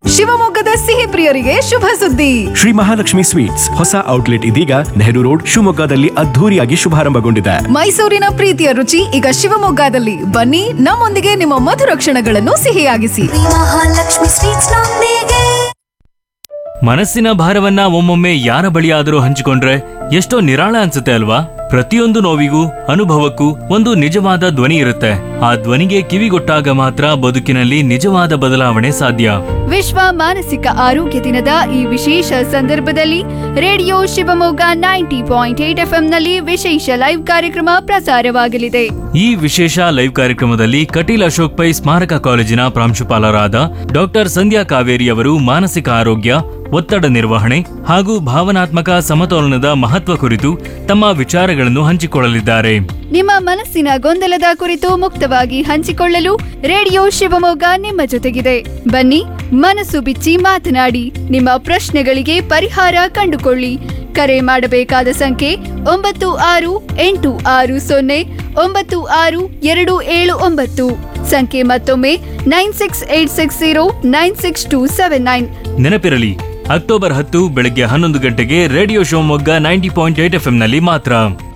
ಶಿವಮೊಗ್ಗದ ಸಿಹಿ ಪ್ರಿಯರಿಗೆ ಶುಭ ಸುದ್ದಿ ಶ್ರೀ ಮಹಾಲಕ್ಷ್ಮಿ ಸ್ವೀಟ್ಸ್ ಹೊಸ ಔಟ್ಲೆಟ್ ಇದೀಗ ನೆಹರು ರೋಡ್ ಶಿವಮೊಗ್ಗದಲ್ಲಿ ಅದ್ಧೂರಿಯಾಗಿ ಶುಭಾರಂಭಗೊಂಡಿದೆ ಮೈಸೂರಿನ ಪ್ರೀತಿಯ ರುಚಿ ಈಗ ಶಿವಮೊಗ್ಗದಲ್ಲಿ ಬನ್ನಿ ನಮ್ಮೊಂದಿಗೆ ನಿಮ್ಮ ಮಧುರ ಕ್ಷಣಗಳನ್ನು ಸಿಹಿಯಾಗಿಸಿ ಮಹಾಲಕ್ಷ್ಮಿ ಸ್ವೀಟ್ಸ್ ನೊಂದಿಗೆ ಮನಸ್ಸಿನ ಭಾರವನ್ನ ಒಮ್ಮೊಮ್ಮೆ ಯಾರ ಬಳಿಯಾದರೂ ಹಂಚಿಕೊಂಡ್ರೆ ಎಷ್ಟೋ ನಿರಾಳ ಅನ್ಸುತ್ತೆ ಅಲ್ವಾ ಪ್ರತಿಯೊಂದು ನೋವಿಗೂ ಅನುಭವಕ್ಕೂ ಒಂದು ನಿಜವಾದ ಧ್ವನಿ ಇರುತ್ತೆ ಆ ಧ್ವನಿಗೆ ಕಿವಿಗೊಟ್ಟಾಗ ಮಾತ್ರ ಬದುಕಿನಲ್ಲಿ ನಿಜವಾದ ಬದಲಾವಣೆ ಸಾಧ್ಯ ವಿಶ್ವ ಮಾನಸಿಕ ಆರೋಗ್ಯ ದಿನದ ಈ ವಿಶೇಷ ಸಂದರ್ಭದಲ್ಲಿ radio Shivamogga ninety point eight ನಲ್ಲಿ ವಿಶೇಷ ಲೈವ್ ಕಾರ್ಯಕ್ರಮ ಪ್ರಸಾರವಾಗಲಿದೆ ಈ ವಿಶೇಷ ಲೈವ್ ಕಾರ್ಯಕ್ರಮದಲ್ಲಿ ಕಟೀಲ್ ಅಶೋಕ್ ಪೈ ಸ್ಮಾರಕ ಕಾಲೇಜಿನ ಪ್ರಾಂಶುಪಾಲರಾದ ಡಾಕ್ಟರ್ ಸಂಧ್ಯಾ ಕಾವೇರಿ ಅವರು ಮಾನಸಿಕ ಆರೋಗ್ಯ ಒತ್ತಡ ನಿರ್ವಹಣೆ ಹಾಗೂ ಭಾವನಾತ್ಮಕ ಸಮತೋಲನದ ಮಹತ್ವ ಕುರಿತು ತಮ್ಮ ವಿಚಾರಗಳನ್ನು ಹಂಚಿಕೊಳ್ಳಲಿದ್ದಾರೆ ನಿಮ್ಮ ಮನಸ್ಸಿನ ಗೊಂದಲದ ಕುರಿತು ಮುಕ್ತವಾಗಿ ಹಂಚಿಕೊಳ್ಳಲು ರೇಡಿಯೋ ಶಿವಮೊಗ್ಗ ನಿಮ್ಮ ಜೊತೆಗಿದೆ ಬನ್ನಿ ಮನಸ್ಸು ಬಿಚ್ಚಿ ಮಾತನಾಡಿ ನಿಮ್ಮ ಪ್ರಶ್ನೆಗಳಿಗೆ ಪರಿಹಾರ ಕಂಡುಕೊಳ್ಳಿ ಕರೆ ಮಾಡಬೇಕಾದ ಸಂಖ್ಯೆ ಒಂಬತ್ತು ಆರು ಎಂಟು ಆರು ಸೊನ್ನೆ ಒಂಬತ್ತು ಆರು ಎರಡು ಏಳು ಒಂಬತ್ತು ಸಂಖ್ಯೆ ಮತ್ತೊಮ್ಮೆ nine six eight six zero nine six two seven nine ನೆನಪಿರಲಿ ಅಕ್ಟೋಬರ್ ಹತ್ತು ಬೆಳಗ್ಗೆ ಹನ್ನೊಂದು ಗಂಟೆಗೆ radio Shivamogga ninety point eight ನಲ್ಲಿ ಮಾತ್ರ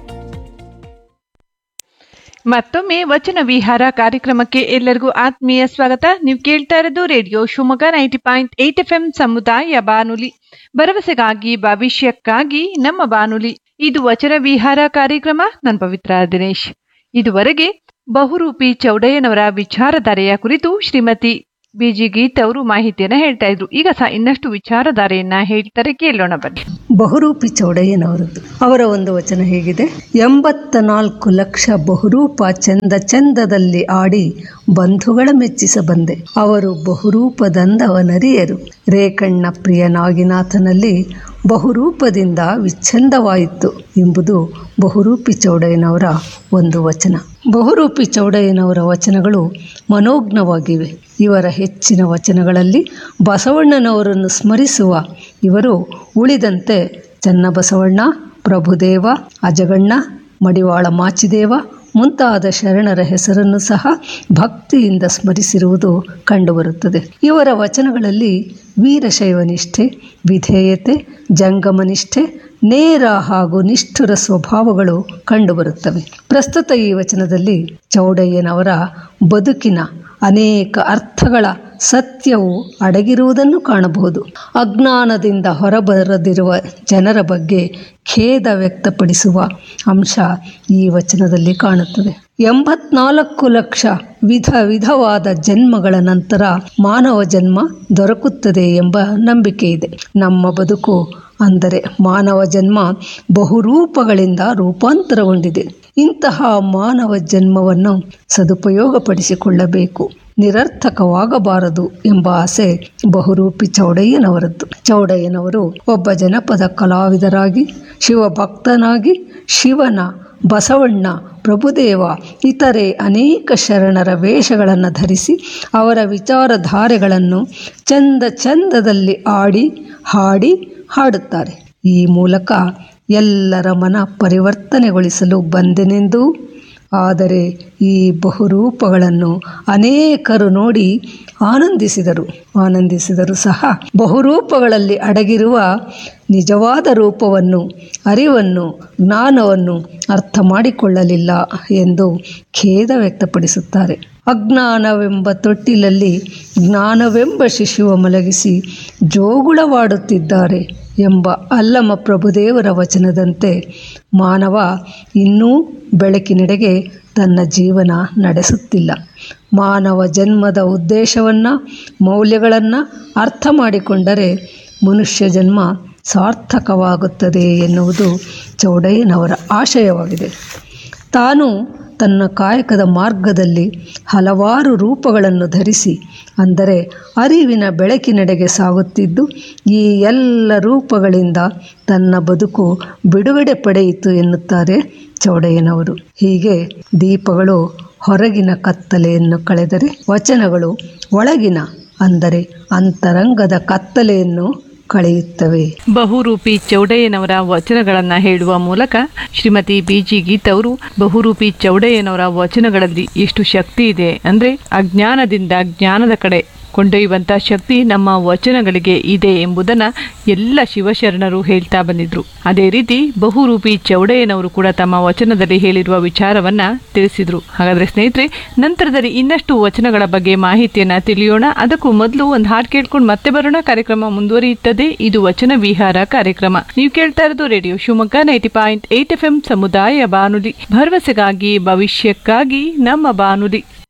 ಮತ್ತೊಮ್ಮೆ ವಚನ ವಿಹಾರ ಕಾರ್ಯಕ್ರಮಕ್ಕೆ ಎಲ್ಲರಿಗೂ ಆತ್ಮೀಯ ಸ್ವಾಗತ ನೀವು ಕೇಳ್ತಾ ಇರೋದು radio Shivamogga ninety point eight F M ಸಮುದಾಯ ಬಾನುಲಿ ಭರವಸೆಗಾಗಿ ಭವಿಷ್ಯಕ್ಕಾಗಿ ನಮ್ಮ ಬಾನುಲಿ ಇದು ವಚನ ವಿಹಾರ ಕಾರ್ಯಕ್ರಮ ನನ್ನ ಪವಿತ್ರ ದಿನೇಶ್ ಇದುವರೆಗೆ ಬಹುರೂಪಿ ಚೌಡಯ್ಯನವರ ವಿಚಾರಧಾರೆಯ ಕುರಿತು ಶ್ರೀಮತಿ ಬಿಜಿ ಗೀತ್ ಅವರು ಮಾಹಿತಿಯನ್ನ ಹೇಳ್ತಾ ಇದ್ರು ಈಗ ಸಹ ಇನ್ನಷ್ಟು ವಿಚಾರಧಾರೆಯನ್ನ ಹೇಳ್ತಾರೆ ಕೇಳೋಣ ಬನ್ನಿ ಬಹುರೂಪಿ ಚೌಡಯ್ಯನವರದ್ದು ಅವರ ಒಂದು ವಚನ ಹೇಗಿದೆ ಎಂಬತ್ತ ನಾಲ್ಕು ಲಕ್ಷ ಬಹುರೂಪ ಚಂದ ಚಂದದಲ್ಲಿ ಆಡಿ ಬಂಧುಗಳ ಮೆಚ್ಚಿಸ ಬಂದೆ ಅವರು ಬಹುರೂಪದಂದವನರಿಯರು ರೇಕಣ್ಣ ಪ್ರಿಯ ನಾಗಿನಾಥನಲ್ಲಿ ಬಹುರೂಪದಿಂದ ವಿಚ್ಛಂದವಾಯಿತು ಎಂಬುದು ಬಹುರೂಪಿ ಚೌಡಯ್ಯನವರ ಒಂದು ವಚನ ಬಹುರೂಪಿ ಚೌಡಯ್ಯನವರ ವಚನಗಳು ಮನೋಜ್ಞವಾಗಿವೆ ಇವರ ಹೆಚ್ಚಿನ ವಚನಗಳಲ್ಲಿ ಬಸವಣ್ಣನವರನ್ನು ಸ್ಮರಿಸುವ ಇವರು ಉಳಿದಂತೆ ಚನ್ನಬಸವಣ್ಣ ಪ್ರಭುದೇವ ಅಜಗಣ್ಣ ಮಡಿವಾಳ ಮಾಚಿದೇವ ಮುಂತಾದ ಶರಣರ ಹೆಸರನ್ನು ಸಹ ಭಕ್ತಿಯಿಂದ ಸ್ಮರಿಸಿರುವುದು ಕಂಡುಬರುತ್ತದೆ ಇವರ ವಚನಗಳಲ್ಲಿ ವೀರಶೈವ ನಿಷ್ಠೆ ವಿಧೇಯತೆ ಜಂಗಮನಿಷ್ಠೆ ನೇರ ಹಾಗೂ ನಿಷ್ಠುರ ಸ್ವಭಾವಗಳು ಕಂಡುಬರುತ್ತವೆ ಪ್ರಸ್ತುತ ಈ ವಚನದಲ್ಲಿ ಚೌಡಯ್ಯನವರ ಬದುಕಿನ ಅನೇಕ ಅರ್ಥಗಳ ಸತ್ಯವು ಅಡಗಿರುವುದನ್ನು ಕಾಣಬಹುದು ಅಜ್ಞಾನದಿಂದ ಹೊರಬರದಿರುವ ಜನರ ಬಗ್ಗೆ ಖೇದ ವ್ಯಕ್ತಪಡಿಸುವ ಅಂಶ ಈ ವಚನದಲ್ಲಿ ಕಾಣುತ್ತದೆ ಎಂಬತ್ನಾಲ್ಕು ಲಕ್ಷ ವಿಧ ವಿಧವಾದ ಜನ್ಮಗಳ ನಂತರ ಮಾನವ ಜನ್ಮ ದೊರಕುತ್ತದೆ ಎಂಬ ನಂಬಿಕೆ ಇದೆ ನಮ್ಮ ಬದುಕು ಅಂದರೆ ಮಾನವ ಜನ್ಮ ಬಹುರೂಪಗಳಿಂದ ರೂಪಾಂತರಗೊಂಡಿದೆ ಇಂತಹ ಮಾನವ ಜನ್ಮವನ್ನು ಸದುಪಯೋಗಪಡಿಸಿಕೊಳ್ಳಬೇಕು ನಿರರ್ಥಕವಾಗಬಾರದು ಎಂಬ ಆಸೆ ಬಹುರೂಪಿ ಚೌಡಯ್ಯನವರದ್ದು ಚೌಡಯ್ಯನವರು ಒಬ್ಬ ಜನಪದ ಕಲಾವಿದರಾಗಿ ಶಿವಭಕ್ತನಾಗಿ ಶಿವನ ಬಸವಣ್ಣ ಪ್ರಭುದೇವ ಇತರೆ ಅನೇಕ ಶರಣರ ವೇಷಗಳನ್ನು ಧರಿಸಿ ಅವರ ವಿಚಾರಧಾರೆಗಳನ್ನು ಚಂದ ಚಂದದಲ್ಲಿ ಆಡಿ ಹಾಡಿ ಹಾಡುತ್ತಾರೆ ಈ ಮೂಲಕ ಎಲ್ಲರ ಮನ ಪರಿವರ್ತನೆಗೊಳಿಸಲು ಬಂದೆನೆಂದು ಆದರೆ ಈ ಬಹುರೂಪಗಳನ್ನು ಅನೇಕರು ನೋಡಿ ಆನಂದಿಸಿದರು ಆನಂದಿಸಿದರು ಸಹ ಬಹುರೂಪಗಳಲ್ಲಿ ಅಡಗಿರುವ ನಿಜವಾದ ರೂಪವನ್ನು ಅರಿವನ್ನು ಜ್ಞಾನವನ್ನು ಅರ್ಥ ಮಾಡಿಕೊಳ್ಳಲಿಲ್ಲ ಎಂದು ಖೇದ ವ್ಯಕ್ತಪಡಿಸುತ್ತಾರೆ ಅಜ್ಞಾನವೆಂಬ ತೊಟ್ಟಿಲಲ್ಲಿ ಜ್ಞಾನವೆಂಬ ಶಿಶುವ ಮಲಗಿಸಿ ಜೋಗುಳವಾಡುತ್ತಿದ್ದಾರೆ ಎಂಬ ಅಲ್ಲಮ ಪ್ರಭುದೇವರ ವಚನದಂತೆ ಮಾನವ ಇನ್ನೂ ಬೆಳಕಿನೆಡೆಗೆ ತನ್ನ ಜೀವನ ನಡೆಸುತ್ತಿಲ್ಲ ಮಾನವ ಜನ್ಮದ ಉದ್ದೇಶವನ್ನು ಮೌಲ್ಯಗಳನ್ನು ಅರ್ಥ ಮಾಡಿಕೊಂಡರೆ ಮನುಷ್ಯ ಜನ್ಮ ಸಾರ್ಥಕವಾಗುತ್ತದೆ ಎನ್ನುವುದು ಚೌಡಯ್ಯನವರ ಆಶಯವಾಗಿದೆ ತಾನು ತನ್ನ ಕಾಯಕದ ಮಾರ್ಗದಲ್ಲಿ ಹಲವಾರು ರೂಪಗಳನ್ನು ಧರಿಸಿ ಅಂದರೆ ಅರಿವಿನ ಬೆಳಕಿನೆಡೆಗೆ ಸಾಗುತ್ತಿದ್ದು ಈ ಎಲ್ಲ ರೂಪಗಳಿಂದ ತನ್ನ ಬದುಕು ಬಿಡುಗಡೆ ಪಡೆಯಿತು ಎನ್ನುತ್ತಾರೆ ಚೌಡಯ್ಯನವರು ಹೀಗೆ ದೀಪಗಳು ಹೊರಗಿನ ಕತ್ತಲೆಯನ್ನು ಕಳೆದರೆ ವಚನಗಳು ಒಳಗಿನ ಅಂದರೆ ಅಂತರಂಗದ ಕತ್ತಲೆಯನ್ನು ಕಳೆಯುತ್ತವೆ ಬಹುರೂಪಿ ಚೌಡಯ್ಯನವರ ವಚನಗಳನ್ನ ಹೇಳುವ ಮೂಲಕ ಶ್ರೀಮತಿ ಬಿಜಿ ಗೀತ್ ಅವರು ಬಹುರೂಪಿ ಚೌಡಯ್ಯನವರ ವಚನಗಳಲ್ಲಿ ಎಷ್ಟು ಶಕ್ತಿ ಇದೆ ಅಂದ್ರೆ ಅಜ್ಞಾನದಿಂದ ಜ್ಞಾನದ ಕಡೆ ಕೊಂಡೊಯ್ಯುವಂತ ಶಕ್ತಿ ನಮ್ಮ ವಚನಗಳಿಗೆ ಇದೆ ಎಂಬುದನ್ನ ಎಲ್ಲ ಶಿವಶರಣರು ಹೇಳ್ತಾ ಬಂದಿದ್ರು ಅದೇ ರೀತಿ ಬಹುರೂಪಿ ಚೌಡಯ್ಯನವರು ಕೂಡ ತಮ್ಮ ವಚನದಲ್ಲಿ ಹೇಳಿರುವ ವಿಚಾರವನ್ನ ತಿಳಿಸಿದ್ರು ಹಾಗಾದ್ರೆ ಸ್ನೇಹಿತರೆ ನಂತರದಲ್ಲಿ ಇನ್ನಷ್ಟು ವಚನಗಳ ಬಗ್ಗೆ ಮಾಹಿತಿಯನ್ನ ತಿಳಿಯೋಣ ಅದಕ್ಕೂ ಮೊದಲು ಒಂದು ಹಾಡು ಕೇಳ್ಕೊಂಡು ಮತ್ತೆ ಬರೋಣ ಕಾರ್ಯಕ್ರಮ ಮುಂದುವರಿಯುತ್ತದೆ ಇದು ವಚನ ವಿಹಾರ ಕಾರ್ಯಕ್ರಮ ನೀವು ಕೇಳ್ತಾ ಇರೋದು radio Shivamogga ninety point eight F M ಸಮುದಾಯ ಬಾನುಲಿ ಭರವಸೆಗಾಗಿ ಭವಿಷ್ಯಕ್ಕಾಗಿ ನಮ್ಮ ಬಾನುಲಿ